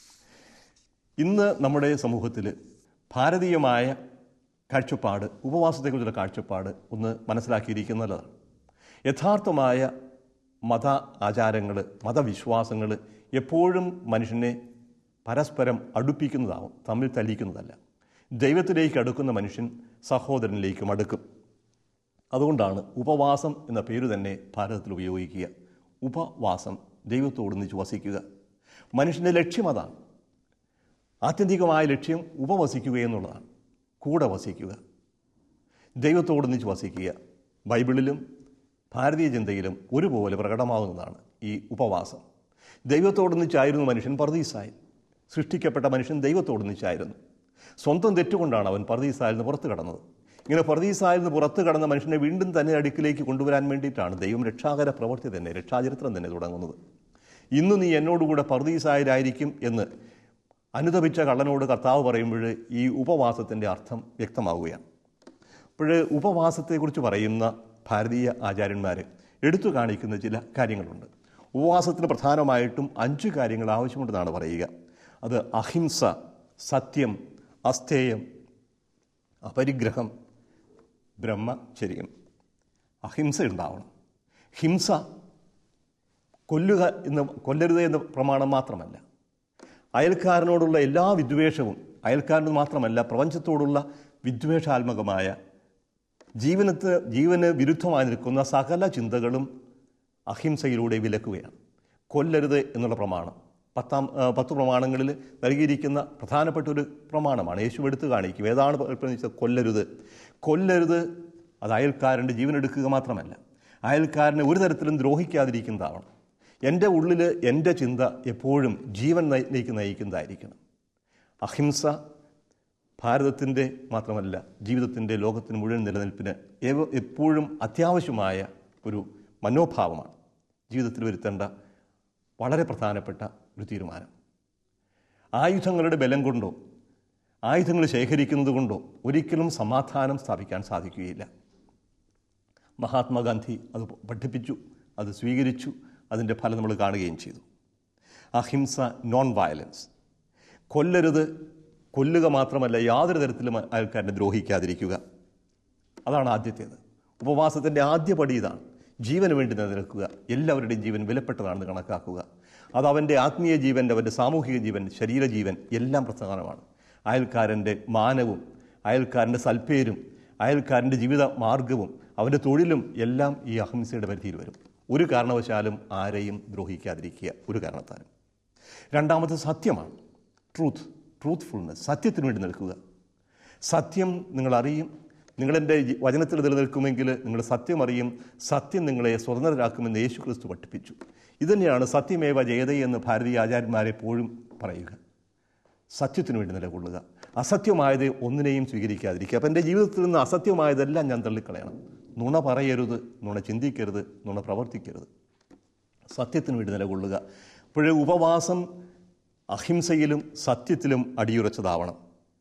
ഇന്ന് നമ്മുടെ സമൂഹത്തിൽ ഭാരതീയമായ കാഴ്ചപ്പാട് ഉപവാസത്തെക്കുറിച്ചുള്ള കാഴ്ചപ്പാട് ഒന്ന് മനസ്സിലാക്കിയിരിക്കുന്നതാണ് യഥാർത്ഥമായ മത ആചാരങ്ങൾ മതവിശ്വാസങ്ങൾ എപ്പോഴും മനുഷ്യനെ പരസ്പരം അടുപ്പിക്കുന്നതാവും തമ്മിൽ തല്ലിക്കുന്നതല്ല ദൈവത്തിലേക്ക് അടുക്കുന്ന മനുഷ്യൻ സഹോദരനിലേക്കും അടുക്കും അതുകൊണ്ടാണ് ഉപവാസം എന്ന പേര് തന്നെ ഭാരതത്തിൽ ഉപയോഗിക്കുക ഉപവാസം ദൈവത്തോടൊന്നിച്ച് വസിക്കുക മനുഷ്യൻ്റെ ലക്ഷ്യം അതാണ് ആത്യന്തികമായ ലക്ഷ്യം ഉപവസിക്കുക എന്നുള്ളതാണ് കൂടെ വസിക്കുക ദൈവത്തോടൊന്നിച്ച് വസിക്കുക ബൈബിളിലും ഭാരതീയ ചിന്തയിലും ഒരുപോലെ പ്രകടമാകുന്നതാണ് ഈ ഉപവാസം ദൈവത്തോടൊന്നിച്ചായിരുന്നു മനുഷ്യൻ പർദീസായി സൃഷ്ടിക്കപ്പെട്ട മനുഷ്യൻ ദൈവത്തോടൊന്നിച്ചായിരുന്നു സ്വന്തം തെറ്റുകൊണ്ടാണ് അവൻ പർദീസായിൽ നിന്ന് പുറത്തു കടന്നത് ഇങ്ങനെ പർദീസായിൽ നിന്ന് പുറത്തു കടന്ന മനുഷ്യനെ വീണ്ടും തന്നെ അടുക്കിലേക്ക് കൊണ്ടുവരാൻ വേണ്ടിയിട്ടാണ് ദൈവം രക്ഷാകര പ്രവൃത്തി തന്നെ രക്ഷാചരിത്രം തന്നെ തുടങ്ങുന്നത് ഇന്ന് നീ എന്നോടുകൂടെ പർദീസായരായിരിക്കും എന്ന് അനുദപിച്ച കള്ളനോട് കർത്താവ് പറയുമ്പോൾ ഈ ഉപവാസത്തിൻ്റെ അർത്ഥം വ്യക്തമാവുകയാണ് അപ്പോൾ ഉപവാസത്തെക്കുറിച്ച് പറയുന്ന ഭാരതീയ ആചാര്യന്മാർ എടുത്തു കാണിക്കുന്ന ചില കാര്യങ്ങളുണ്ട് ഉപവാസത്തിന് പ്രധാനമായിട്ടും അഞ്ച് കാര്യങ്ങൾ ആവശ്യമുണ്ടെന്നാണ് പറയുക അത് അഹിംസ സത്യം അസ്ഥേയം അപരിഗ്രഹം ബ്രഹ്മചര്യം അഹിംസ ഉണ്ടാവണം ഹിംസ കൊല്ലുക എന്ന് കൊല്ലരുത് എന്ന പ്രമാണം മാത്രമല്ല അയൽക്കാരനോടുള്ള എല്ലാ വിദ്വേഷവും അയൽക്കാരന് മാത്രമല്ല പ്രപഞ്ചത്തോടുള്ള വിദ്വേഷാത്മകമായ ജീവനത്ത് ജീവന് വിരുദ്ധമായി നിൽക്കുന്ന സകല ചിന്തകളും അഹിംസയിലൂടെ വിലക്കുകയാണ് കൊല്ലരുത് എന്നുള്ള പ്രമാണം പത്താം ആ, പത്ത് പ്രമാണങ്ങളിൽ നൽകിയിരിക്കുന്ന പ്രധാനപ്പെട്ട ഒരു പ്രമാണമാണ് യേശു എടുത്തു കാണിക്കും ഏതാണ് പ്രയോഗിച്ചത് കൊല്ലരുത് കൊല്ലരുത് അത് അയൽക്കാരൻ്റെ ജീവൻ എടുക്കുക മാത്രമല്ല അയൽക്കാരനെ ഒരു തരത്തിലും ദ്രോഹിക്കാതിരിക്കുന്നതാവണം എൻ്റെ ഉള്ളിൽ എൻ്റെ ചിന്ത എപ്പോഴും ജീവനിലേക്ക് നയിക്കുന്നതായിരിക്കണം അഹിംസ ഭാരതത്തിൻ്റെ മാത്രമല്ല ജീവിതത്തിൻ്റെ ലോകത്തിന് മുഴുവൻ നിലനിൽപ്പിന് ഏവ- എപ്പോഴും അത്യാവശ്യമായ ഒരു മനോഭാവമാണ് ജീവിതത്തിൽ വരുത്തേണ്ട വളരെ പ്രധാനപ്പെട്ട ഒരു തീരുമാനം ആയുധങ്ങളുടെ ബലം കൊണ്ടോ ആയുധങ്ങൾ ശേഖരിക്കുന്നത് കൊണ്ടോ ഒരിക്കലും സമാധാനം സ്ഥാപിക്കാൻ സാധിക്കുകയില്ല മഹാത്മാഗാന്ധി അത് പഠിപ്പിച്ചു അത് സ്വീകരിച്ചു അതിൻ്റെ ഫലം നമ്മൾ കാണുകയും ചെയ്തു അഹിംസ നോൺ വയലൻസ് കൊല്ലരുത് കൊല്ലുക മാത്രമല്ല യാതൊരു തരത്തിലും അയൽക്കാരനെ ദ്രോഹിക്കാതിരിക്കുക അതാണ് ആദ്യത്തേത് ഉപവാസത്തിൻ്റെ ആദ്യ പടി ഇതാണ് ജീവന് വേണ്ടി നിലനിൽക്കുക എല്ലാവരുടെയും ജീവൻ വിലപ്പെട്ടതാണെന്ന് കണക്കാക്കുക അത് അവൻ്റെ ആത്മീയ ജീവൻ അവൻ്റെ സാമൂഹിക ജീവൻ ശരീരജീവൻ എല്ലാം പ്രധാനമാണ് അയൽക്കാരൻ്റെ മാനവും അയൽക്കാരൻ്റെ സൽപ്പേരും അയൽക്കാരൻ്റെ ജീവിത മാർഗവും അവൻ്റെ തൊഴിലും എല്ലാം ഈ അഹിംസയുടെ പരിധിയിൽ വരും ഒരു കാരണവശാലും ആരെയും ദ്രോഹിക്കാതിരിക്കുക ഒരു കാരണത്താലും രണ്ടാമത് സത്യമാണ് ട്രൂത്ത് ട്രൂത്ത്ഫുൾനെസ് സത്യത്തിന് വേണ്ടി നിൽക്കുക സത്യം നിങ്ങൾ അറിയും നിങ്ങളെൻ്റെ ജി- വചനത്തിൽ നിലനിൽക്കുമെങ്കിൽ നിങ്ങൾ സത്യം അറിയും സത്യം നിങ്ങളെ സ്വതന്ത്രരാക്കുമെന്ന് യേശു ക്രിസ്തു പഠിപ്പിച്ചു ഇതുതന്നെയാണ് സത്യമേവ ജയതേ എന്ന് ഭാരതീയ ആചാര്യന്മാരെപ്പോഴും പറയുക സത്യത്തിന് വേണ്ടി നിലകൊള്ളുക അസത്യമായത് ഒന്നിനെയും സ്വീകരിക്കാതിരിക്കുക അപ്പം എൻ്റെ ജീവിതത്തിൽ നിന്ന് അസത്യമായതെല്ലാം ഞാൻ തള്ളിക്കളയണം നുണ പറയരുത് നുണ ചിന്തിക്കരുത് നുണ പ്രവർത്തിക്കരുത് സത്യത്തിന് വേണ്ടി നിലകൊള്ളുക അപ്പോഴേ ഉപവാസം അഹിംസയിലും സത്യത്തിലും അടിയുറച്ചതാവണം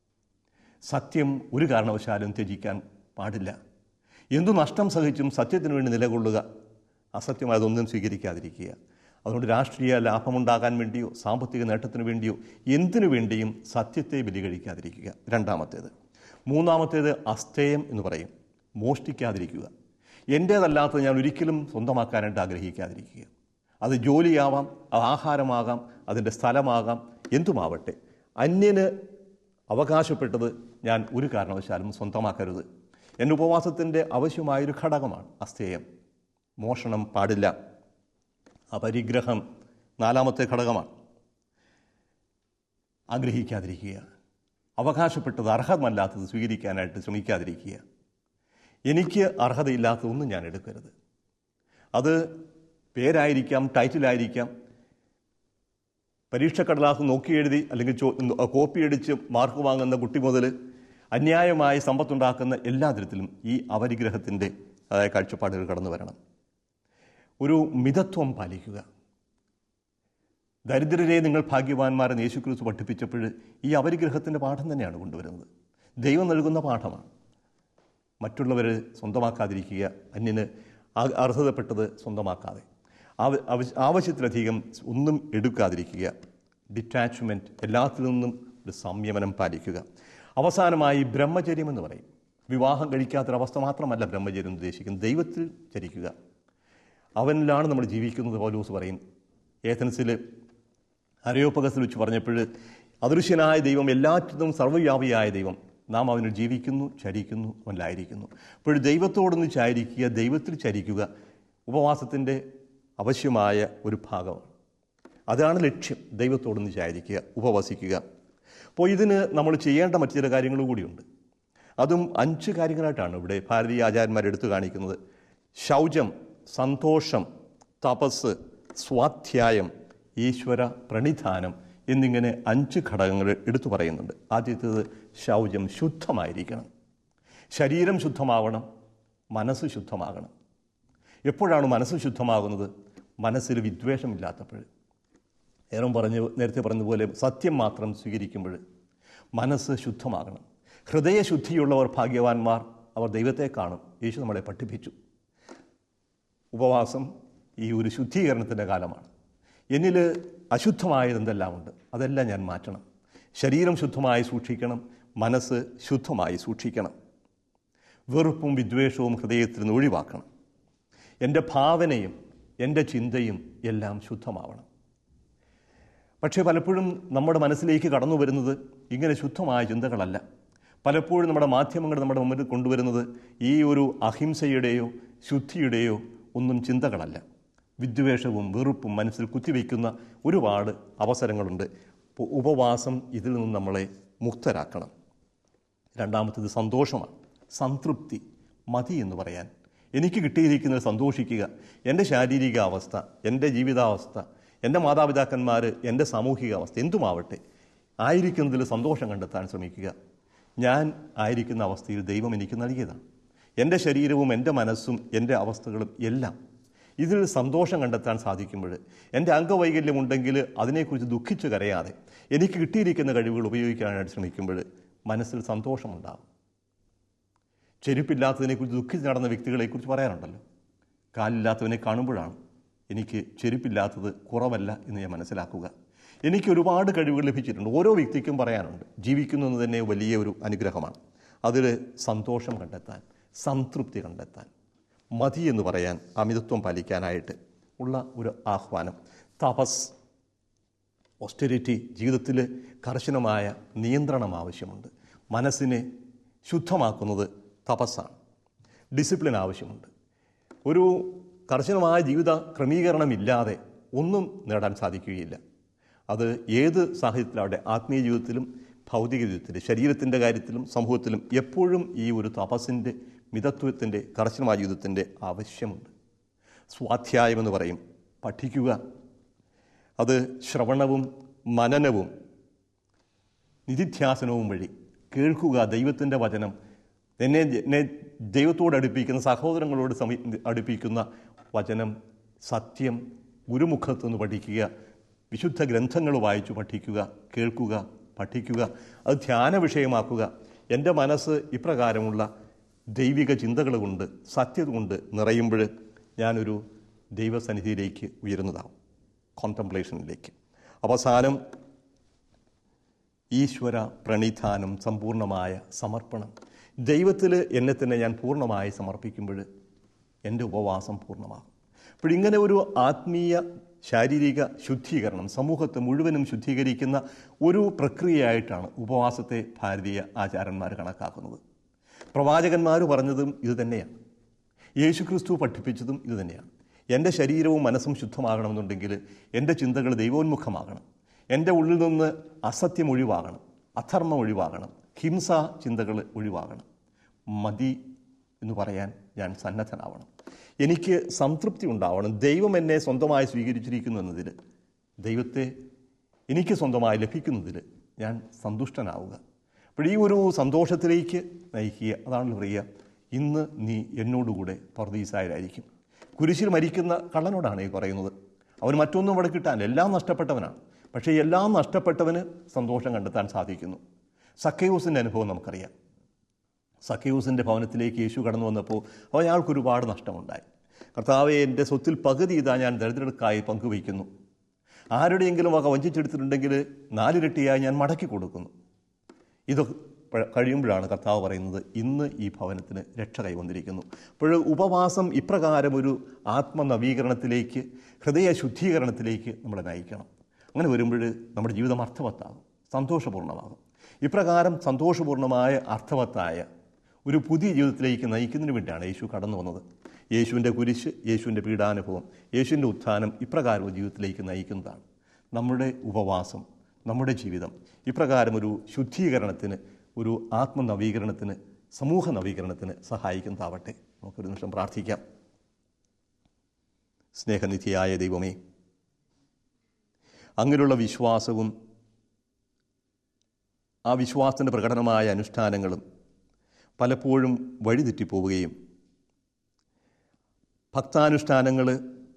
സത്യം ഒരു കാരണവശാലും ത്യജിക്കാൻ പാടില്ല എന്തു നഷ്ടം സഹിച്ചും സത്യത്തിന് വേണ്ടി നിലകൊള്ളുക അസത്യമായതൊന്നും സ്വീകരിക്കാതിരിക്കുക അതുകൊണ്ട് രാഷ്ട്രീയ ലാഭമുണ്ടാകാൻ വേണ്ടിയോ സാമ്പത്തിക നേട്ടത്തിന് വേണ്ടിയോ എന്തിനു വേണ്ടിയും സത്യത്തെ ബലി കഴിക്കാതിരിക്കുക രണ്ടാമത്തേത് മൂന്നാമത്തേത് അസ്ഥേയം എന്ന് പറയും മോഷ്ടിക്കാതിരിക്കുക എൻ്റേതല്ലാത്തത് ഞാൻ ഒരിക്കലും സ്വന്തമാക്കാനായിട്ട് ആഗ്രഹിക്കാതിരിക്കുക അത് ജോലിയാവാം അത് ആഹാരമാകാം അതിൻ്റെ സ്ഥലമാകാം എന്തുമാവട്ടെ അന്യന് അവകാശപ്പെട്ടത് ഞാൻ ഒരു കാരണവശാലും സ്വന്തമാക്കരുത് എൻ്റെ ഉപവാസത്തിൻ്റെ ആവശ്യമായൊരു ഘടകമാണ് അസ്ഥേയം മോഷണം പാടില്ല അപരിഗ്രഹം നാലാമത്തെ ഘടകമാണ് ആഗ്രഹിക്കാതിരിക്കുക അവകാശപ്പെട്ടത് അർഹമല്ലാത്തത് സ്വീകരിക്കാനായിട്ട് ശ്രമിക്കാതിരിക്കുക എനിക്ക് അർഹതയില്ലാത്തതൊന്നും ഞാൻ എടുക്കരുത് അത് പേരായിരിക്കാം ടൈറ്റിലായിരിക്കാം പരീക്ഷക്കടലാസ് നോക്കി എഴുതി അല്ലെങ്കിൽ ചോ കോപ്പി അടിച്ച് മാർക്ക് വാങ്ങുന്ന കുട്ടി മുതൽ അന്യായമായി സമ്പത്തുണ്ടാക്കുന്ന എല്ലാ തരത്തിലും ഈ അവരിഗ്രഹത്തിൻ്റെ അതായത് കാഴ്ചപ്പാടുകൾ കടന്നു വരണം ഒരു മിതത്വം പാലിക്കുക ദരിദ്രരെ നിങ്ങൾ ഭാഗ്യവാന്മാരെന്ന് യേശുക്രിസ്തു പഠിപ്പിച്ചപ്പോൾ ഈ അവരിഗ്രഹത്തിൻ്റെ പാഠം തന്നെയാണ് കൊണ്ടുവരുന്നത് ദൈവം നൽകുന്ന പാഠമാണ് മറ്റുള്ളവർ സ്വന്തമാക്കാതിരിക്കുക അന്യന് ആ- അർഹതപ്പെട്ടത് സ്വന്തമാക്കാതെ ആവ- ആവശ്യ- ആവശ്യത്തിലധികം ഒന്നും എടുക്കാതിരിക്കുക ഡിറ്റാച്ച്മെൻറ്റ് എല്ലാത്തിൽ നിന്നും ഒരു സംയമനം പാലിക്കുക അവസാനമായി ബ്രഹ്മചര്യം എന്ന് പറയും വിവാഹം കഴിക്കാത്തൊരവസ്ഥ മാത്രമല്ല ബ്രഹ്മചര്യം ഉദ്ദേശിക്കുന്നത് ദൈവത്തിൽ ചരിക്കുക അവനിലാണ് നമ്മൾ ജീവിക്കുന്നത് പൗലോസ് പറയും ഏഥൻസിൽ അരയോപകസിൽ വെച്ച് പറഞ്ഞപ്പോൾ അദൃശ്യനായ ദൈവം എല്ലാറ്റിനും സർവ്വവ്യാപിയായ ദൈവം നാം അവനിൽ ജീവിക്കുന്നു ചരിക്കുന്നു അവനിലായിരിക്കുന്നു അപ്പോൾ ദൈവത്തോടൊന്ന് ചാരിക്കുക ദൈവത്തിൽ ചരിക്കുക ഉപവാസത്തിൻ്റെ അവശ്യമായ ഒരു ഭാഗമാണ് അതാണ് ലക്ഷ്യം ദൈവത്തോടൊന്ന് ചാരിക്കുക ഉപവസിക്കുക അപ്പോൾ ഇതിന് നമ്മൾ ചെയ്യേണ്ട മറ്റു ചില കാര്യങ്ങളും കൂടിയുണ്ട് അതും അഞ്ച് കാര്യങ്ങളായിട്ടാണ് ഇവിടെ ഭാരതീയ ആചാര്യന്മാർ എടുത്തു കാണിക്കുന്നത് ശൗചം സന്തോഷം തപസ് സ്വാധ്യായം ഈശ്വര പ്രണിധാനം എന്നിങ്ങനെ അഞ്ച് ഘടകങ്ങൾ എടുത്തു പറയുന്നുണ്ട് ആദ്യത്തേത് ശൗചം ശുദ്ധമായിരിക്കണം ശരീരം ശുദ്ധമാവണം മനസ്സ് ശുദ്ധമാകണം എപ്പോഴാണ് മനസ്സ് ശുദ്ധമാകുന്നത് മനസ്സിൽ വിദ്വേഷമില്ലാത്തപ്പോൾ ഏറെ പറഞ്ഞ് നേരത്തെ പറഞ്ഞതുപോലെ സത്യം മാത്രം സ്വീകരിക്കുമ്പോൾ മനസ്സ് ശുദ്ധമാകണം ഹൃദയശുദ്ധിയുള്ളവർ ഭാഗ്യവാന്മാർ അവർ ദൈവത്തെ കാണും യേശു നമ്മളെ പഠിപ്പിച്ചു ഉപവാസം ഈ ഒരു ശുദ്ധീകരണത്തിൻ്റെ കാലമാണ് എന്നിൽ അശുദ്ധമായത് എന്തെല്ലാം ഉണ്ട് അതെല്ലാം ഞാൻ മാറ്റണം ശരീരം ശുദ്ധമായി സൂക്ഷിക്കണം മനസ്സ് ശുദ്ധമായി സൂക്ഷിക്കണം വെറുപ്പും വിദ്വേഷവും ഹൃദയത്തിൽ നിന്ന് ഒഴിവാക്കണം എൻ്റെ ഭാവനയും എൻ്റെ ചിന്തയും എല്ലാം ശുദ്ധമാവണം പക്ഷേ പലപ്പോഴും നമ്മുടെ മനസ്സിലേക്ക് കടന്നു വരുന്നത് ഇങ്ങനെ ശുദ്ധമായ ചിന്തകളല്ല പലപ്പോഴും നമ്മുടെ മാധ്യമങ്ങൾ നമ്മുടെ മുമ്പിൽ കൊണ്ടുവരുന്നത് ഈ ഒരു അഹിംസയുടെയോ ശുദ്ധിയുടെയോ ഒന്നും ചിന്തകളല്ല വിദ്വേഷവും വെറുപ്പും മനസ്സിൽ കുത്തിവെക്കുന്ന ഒരുപാട് അവസരങ്ങളുണ്ട് അപ്പോൾ ഉപവാസം ഇതിൽ നിന്ന് നമ്മളെ മുക്തരാക്കണം രണ്ടാമത്തേത് സന്തോഷമാണ് സംതൃപ്തി മതി എന്ന് പറയാൻ എനിക്ക് കിട്ടിയിരിക്കുന്നത് സന്തോഷിക്കുക എൻ്റെ ശാരീരിക അവസ്ഥ എൻ്റെ ജീവിതാവസ്ഥ എൻ്റെ മാതാപിതാക്കന്മാർ എൻ്റെ സാമൂഹിക അവസ്ഥ എന്തുമാവട്ടെ ആയിരിക്കുന്നതിൽ സന്തോഷം കണ്ടെത്താൻ ശ്രമിക്കുക ഞാൻ ആയിരിക്കുന്ന അവസ്ഥയിൽ ദൈവം എനിക്ക് നൽകിയതാണ് എൻ്റെ ശരീരവും എൻ്റെ മനസ്സും എൻ്റെ അവസ്ഥകളും എല്ലാം ഇതിൽ സന്തോഷം കണ്ടെത്താൻ സാധിക്കുമ്പോൾ എൻ്റെ അംഗവൈകല്യമുണ്ടെങ്കിൽ അതിനെക്കുറിച്ച് ദുഃഖിച്ച് കരയാതെ എനിക്ക് കിട്ടിയിരിക്കുന്ന കഴിവുകൾ ഉപയോഗിക്കാനായിട്ട് ശ്രമിക്കുമ്പോൾ മനസ്സിൽ സന്തോഷമുണ്ടാകും ചെരുപ്പില്ലാത്തതിനെക്കുറിച്ച് ദുഃഖിച്ച് നടന്ന വ്യക്തികളെക്കുറിച്ച് പറയാറുണ്ടല്ലോ കാലില്ലാത്തവനെ കാണുമ്പോഴാണ് എനിക്ക് ചെരുപ്പില്ലാത്തത് കുറവല്ല എന്ന് ഞാൻ മനസ്സിലാക്കുക എനിക്ക് ഒരുപാട് കഴിവുകൾ ലഭിച്ചിട്ടുണ്ട് ഓരോ വ്യക്തിക്കും പറയാനുണ്ട് ജീവിക്കുന്നത് തന്നെ വലിയ ഒരു അനുഗ്രഹമാണ് അതിൽ സന്തോഷം കണ്ടെത്താൻ സംതൃപ്തി കണ്ടെത്താൻ മതി എന്ന് പറയാൻ അമിതത്വം പാലിക്കാനായിട്ട് ഉള്ള ഒരു ആഹ്വാനം തപസ് ഓസ്റ്റെറിറ്റി ജീവിതത്തിൽ കർശനമായ നിയന്ത്രണം ആവശ്യമുണ്ട് മനസ്സിനെ ശുദ്ധമാക്കുന്നത് തപസ്സാണ് ഡിസിപ്ലിൻ ആവശ്യമുണ്ട് ഒരു കർശനമായ ജീവിത ക്രമീകരണമില്ലാതെ ഒന്നും നേടാൻ സാധിക്കുകയില്ല അത് ഏത് സാഹചര്യത്തിലാവട്ടെ ആത്മീയ ജീവിതത്തിലും ഭൗതിക ജീവിതത്തിലും ശരീരത്തിൻ്റെ കാര്യത്തിലും സമൂഹത്തിലും എപ്പോഴും ഈ ഒരു തപസ്സിൻ്റെ മിതത്വത്തിൻ്റെ കർശനമായ ജീവിതത്തിൻ്റെ ആവശ്യമുണ്ട് സ്വാധ്യായം എന്ന് പറയും പഠിക്കുക അത് ശ്രവണവും മനനവും നിധിധ്യാസനവും വഴി കേൾക്കുക ദൈവത്തിൻ്റെ വചനം എന്നെ എന്നെ ദൈവത്തോട് അടുപ്പിക്കുന്ന സഹോദരങ്ങളോട് സമീ അടുപ്പിക്കുന്ന വചനം സത്യം ഗുരുമുഖത്ത് നിന്ന് പഠിക്കുക വിശുദ്ധ ഗ്രന്ഥങ്ങൾ വായിച്ചു പഠിക്കുക കേൾക്കുക പഠിക്കുക അത് ധ്യാന വിഷയമാക്കുക എൻ്റെ മനസ്സ് ഇപ്രകാരമുള്ള ദൈവിക ചിന്തകൾ കൊണ്ട് സത്യത കൊണ്ട് നിറയുമ്പോൾ ഞാനൊരു ദൈവസന്നിധിയിലേക്ക് ഉയരുന്നതാവും കോൺടംപ്ലേഷനിലേക്ക് അവസാനം ഈശ്വര പ്രണിധാനം സമ്പൂർണമായ സമർപ്പണം ദൈവത്തിൽ എന്നെ തന്നെ ഞാൻ പൂർണ്ണമായി സമർപ്പിക്കുമ്പോൾ എൻ്റെ ഉപവാസം പൂർണ്ണമാകും അപ്പോൾ ഇങ്ങനെ ഒരു ആത്മീയ ശാരീരിക ശുദ്ധീകരണം സമൂഹത്തെ മുഴുവനും ശുദ്ധീകരിക്കുന്ന ഒരു പ്രക്രിയയായിട്ടാണ് ഉപവാസത്തെ ഭാരതീയ ആചാരന്മാർ കണക്കാക്കുന്നത് പ്രവാചകന്മാർ പറഞ്ഞതും ഇത് തന്നെയാണ് യേശുക്രിസ്തു പഠിപ്പിച്ചതും ഇത് തന്നെയാണ് എൻ്റെ ശരീരവും മനസ്സും ശുദ്ധമാകണമെന്നുണ്ടെങ്കിൽ എൻ്റെ ചിന്തകൾ ദൈവോന്മുഖമാകണം എൻ്റെ ഉള്ളിൽ നിന്ന് അസത്യം ഒഴിവാകണം അധർമ്മം ഒഴിവാകണം ഹിംസ ചിന്തകൾ ഒഴിവാകണം മതി എന്ന് പറയാൻ ഞാൻ സന്നദ്ധനാവണം എനിക്ക് സംതൃപ്തി ഉണ്ടാവണം ദൈവം എന്നെ സ്വന്തമായി സ്വീകരിച്ചിരിക്കുന്നു എന്നതിൽ ദൈവത്തെ എനിക്ക് സ്വന്തമായി ലഭിക്കുന്നതിൽ ഞാൻ സന്തുഷ്ടനാവുക അപ്പോൾ ഈ ഒരു സന്തോഷത്തിലേക്ക് നയിക്കുക അതാണല്ലോ പറയുക ഇന്ന് നീ എന്നോടുകൂടെ പർദീസായായിരിക്കും കുരിശിൽ മരിക്കുന്ന കള്ളനോടാണ് ഈ പറയുന്നത് അവന് മറ്റൊന്നും അവിടെ കിട്ടാൻ എല്ലാം നഷ്ടപ്പെട്ടവനാണ് പക്ഷേ എല്ലാം നഷ്ടപ്പെട്ടവന് സന്തോഷം കണ്ടെത്താൻ സാധിക്കുന്നു സക്കയൂസിൻ്റെ അനുഭവം നമുക്കറിയാം സക്കയൂസിൻ്റെ ഭവനത്തിലേക്ക് യേശു കടന്നു വന്നപ്പോൾ അയാൾക്ക് ഒരുപാട് നഷ്ടമുണ്ടായി കർത്താവെ എൻ്റെ സ്വത്തിൽ പകുതി ഇതാ ഞാൻ ദരിദ്രർക്കായി പങ്കുവയ്ക്കുന്നു ആരുടെയെങ്കിലും വക വഞ്ചിച്ചെടുത്തിട്ടുണ്ടെങ്കിൽ നാലിരട്ടിയായി ഞാൻ മടക്കി കൊടുക്കുന്നു ഇത് പ- കഴിയുമ്പോഴാണ് കർത്താവ് പറയുന്നത് ഇന്ന് ഈ ഭവനത്തിന് രക്ഷ കൈവന്നിരിക്കുന്നു അപ്പോൾ ഉപവാസം ഇപ്രകാരം ഒരു ആത്മനവീകരണത്തിലേക്ക് ഹൃദയ ശുദ്ധീകരണത്തിലേക്ക് നമ്മളെ നയിക്കണം അങ്ങനെ വരുമ്പോൾ നമ്മുടെ ജീവിതം അർത്ഥവത്താകും സന്തോഷപൂർണ്ണമാകും ഇപ്രകാരം സന്തോഷപൂർണ്ണമായ അർത്ഥവത്തായ ഒരു പുതിയ ജീവിതത്തിലേക്ക് നയിക്കുന്നതിന് വേണ്ടിയാണ് യേശു കടന്നു വന്നത് യേശുവിൻ്റെ കുരിശ് യേശുവിൻ്റെ പീഡാനുഭവം യേശുവിൻ്റെ ഉത്ഥാനം ഇപ്രകാരം ഒരു ജീവിതത്തിലേക്ക് നയിക്കുന്നതാണ് നമ്മുടെ ഉപവാസം നമ്മുടെ ജീവിതം ഇപ്രകാരം ഒരു ശുദ്ധീകരണത്തിന് ഒരു ആത്മനവീകരണത്തിന് സമൂഹ നവീകരണത്തിന് സഹായിക്കുന്നതാവട്ടെ നമുക്കൊരു നിമിഷം പ്രാർത്ഥിക്കാം സ്നേഹനിധിയായ ദൈവമേ അങ്ങനെയുള്ള വിശ്വാസവും ആ വിശ്വാസത്തിൻ്റെ പ്രകടനമായ അനുഷ്ഠാനങ്ങളും പലപ്പോഴും വഴിതെറ്റിപ്പോവുകയും ഭക്താനുഷ്ഠാനങ്ങൾ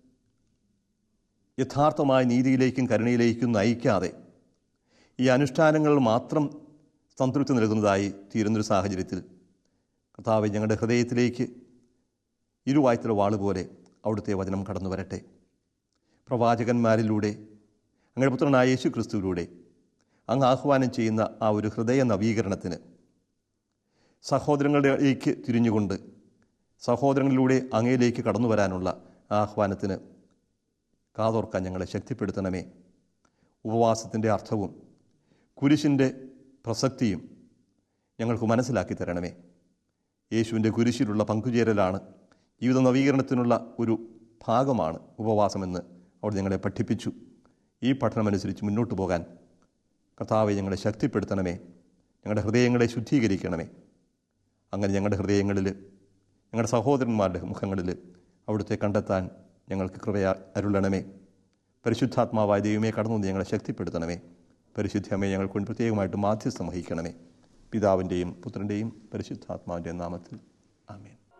യഥാർത്ഥമായ നീതിയിലേക്കും കരുണയിലേക്കും നയിക്കാതെ ഈ അനുഷ്ഠാനങ്ങൾ മാത്രം സംതൃപ്തി നൽകുന്നതായി തീരുന്നൊരു സാഹചര്യത്തിൽ കർത്താവ് ഞങ്ങളുടെ ഹൃദയത്തിലേക്ക് ഇരുവായത്തിലെ വാള് പോലെ അവിടുത്തെ വചനം കടന്നു വരട്ടെ പ്രവാചകന്മാരിലൂടെ അങ്ങയുടെ പുത്രനായ യേശു ക്രിസ്തുവിലൂടെ അങ്ങ് ആഹ്വാനം ചെയ്യുന്ന ആ ഒരു ഹൃദയ നവീകരണത്തിന് സഹോദരങ്ങളിലേക്ക് തിരിഞ്ഞുകൊണ്ട് സഹോദരങ്ങളിലൂടെ അങ്ങയിലേക്ക് കടന്നു വരാനുള്ള ആഹ്വാനത്തിന് കാതോർക്കാൻ ഞങ്ങളെ ശക്തിപ്പെടുത്തണമേ ഉപവാസത്തിൻ്റെ അർത്ഥവും കുരിശിൻ്റെ പ്രസക്തിയും ഞങ്ങൾക്ക് മനസ്സിലാക്കി തരണമേ യേശുവിൻ്റെ കുരിശിലുള്ള പങ്കുചേരലാണ് ജീവിത നവീകരണത്തിനുള്ള ഒരു ഭാഗമാണ് ഉപവാസമെന്ന് അവിടെ ഞങ്ങളെ പഠിപ്പിച്ചു ഈ പഠനമനുസരിച്ച് മുന്നോട്ട് പോകാൻ കർത്താവെ ഞങ്ങളെ ശക്തിപ്പെടുത്തണമേ ഞങ്ങളുടെ ഹൃദയങ്ങളെ ശുദ്ധീകരിക്കണമേ അങ്ങനെ ഞങ്ങളുടെ ഹൃദയങ്ങളിൽ ഞങ്ങളുടെ സഹോദരന്മാരുടെ മുഖങ്ങളിൽ അവിടുത്തെ കണ്ടെത്താൻ ഞങ്ങൾക്ക് കൃപയാ അരുളണമേ പരിശുദ്ധാത്മാവായ ദൈവമേ കടന്നു വന്ന് ഞങ്ങളെ ശക്തിപ്പെടുത്തണമേ പരിശുദ്ധമേ ഞങ്ങൾക്ക് വേണ്ടി പ്രത്യേകമായിട്ട് മാധ്യസ്ഥം വഹിക്കണമേ പിതാവിൻ്റെയും പുത്രൻ്റെയും പരിശുദ്ധാത്മാവിൻ്റെയും നാമത്തിൽ ആമേൻ